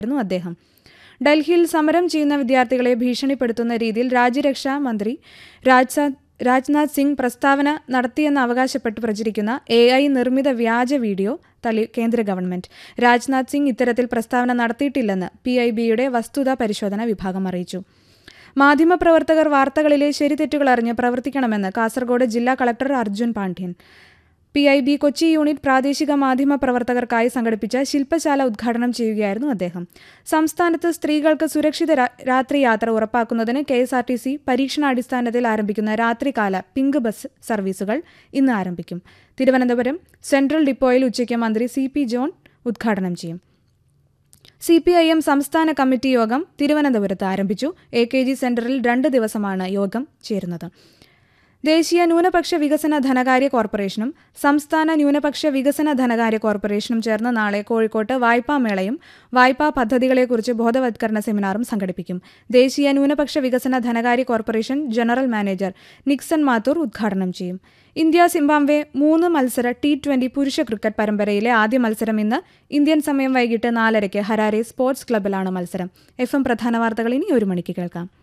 യിരുന്നു അദ്ദേഹം ഡൽഹിയിൽ സമരം ചെയ്യുന്ന വിദ്യാർത്ഥികളെ ഭീഷണിപ്പെടുത്തുന്ന രീതിയിൽ രാജ്യരക്ഷാ മന്ത്രി രാജ്സാ രാജ്നാഥ് സിംഗ് പ്രസ്താവന നടത്തിയെന്ന് അവകാശപ്പെട്ട് പ്രചരിക്കുന്ന എ ഐ നിർമ്മിത വ്യാജ വീഡിയോ തള്ളി കേന്ദ്ര ഗവൺമെന്റ് രാജ്നാഥ് സിംഗ് ഇത്തരത്തിൽ പ്രസ്താവന നടത്തിയിട്ടില്ലെന്ന് പി ഐ ബിയുടെ വസ്തുതാ പരിശോധന വിഭാഗം അറിയിച്ചു മാധ്യമപ്രവർത്തകർ വാർത്തകളിലെ ശരിതെറ്റുകൾ അറിഞ്ഞ് പ്രവർത്തിക്കണമെന്ന് കാസർഗോഡ് ജില്ലാ collector Arjun Pandian P I B Kochi unit പ്രാദേശിക മാധ്യമ പ്രവർത്തകർക്കായി സംഘടിപ്പിച്ച ശില്പശാല ഉദ്ഘാടനം ചെയ്യുകയായിരുന്നു അദ്ദേഹം സംസ്ഥാനത്ത് സ്ത്രീകൾക്ക് സുരക്ഷിത രാ- രാത്രി യാത്ര ഉറപ്പാക്കുന്നതിന് K S R T C പരീക്ഷണാടിസ്ഥാനത്തിൽ ആരംഭിക്കുന്ന രാത്രികാല പിങ്ക് ബസ് സർവീസുകൾ ഇന്ന് ആരംഭിക്കും തിരുവനന്തപുരം സെൻട്രൽ ഡിപ്പോയിൽ ഉച്ചയ്ക്ക് മന്ത്രി സി പി ജോൺ ഉദ്ഘാടനം ചെയ്യും സി പി ഐ എം സംസ്ഥാന കമ്മിറ്റി യോഗം തിരുവനന്തപുരത്ത് ആരംഭിച്ചു എ കെ ജി സെന്ററിൽ രണ്ട് ദിവസമാണ് യോഗം ചേരുന്നത് ദേശീയ ന്യൂനപക്ഷ വികസന ധനകാര്യ കോർപ്പറേഷനും സംസ്ഥാന ന്യൂനപക്ഷ വികസന ധനകാര്യ കോർപ്പറേഷനും ചേർന്ന് നാളെ കോഴിക്കോട്ട് വായ്പാ മേളയും വായ്പാ പദ്ധതികളെക്കുറിച്ച് ബോധവത്കരണ സെമിനാറും സംഘടിപ്പിക്കും ദേശീയ ന്യൂനപക്ഷ വികസന ധനകാര്യ corporation general manager Nixon Mathur ഉദ്ഘാടനം ചെയ്യും ഇന്ത്യ സിംബാബ്വെ മൂന്ന് മത്സര ടി ട്വന്റി പുരുഷ ക്രിക്കറ്റ് പരമ്പരയിലെ ആദ്യ മത്സരം ഇന്ന് ഇന്ത്യൻ സമയം വൈകിട്ട് നാലരയ്ക്ക് ഹരാരെ സ്പോർട്സ് ക്ലബ്ബിലാണ് മത്സരം എഫ് എം പ്രധാന വാർത്തകൾ ഇനി ഒരു മണിക്ക് കേൾക്കാം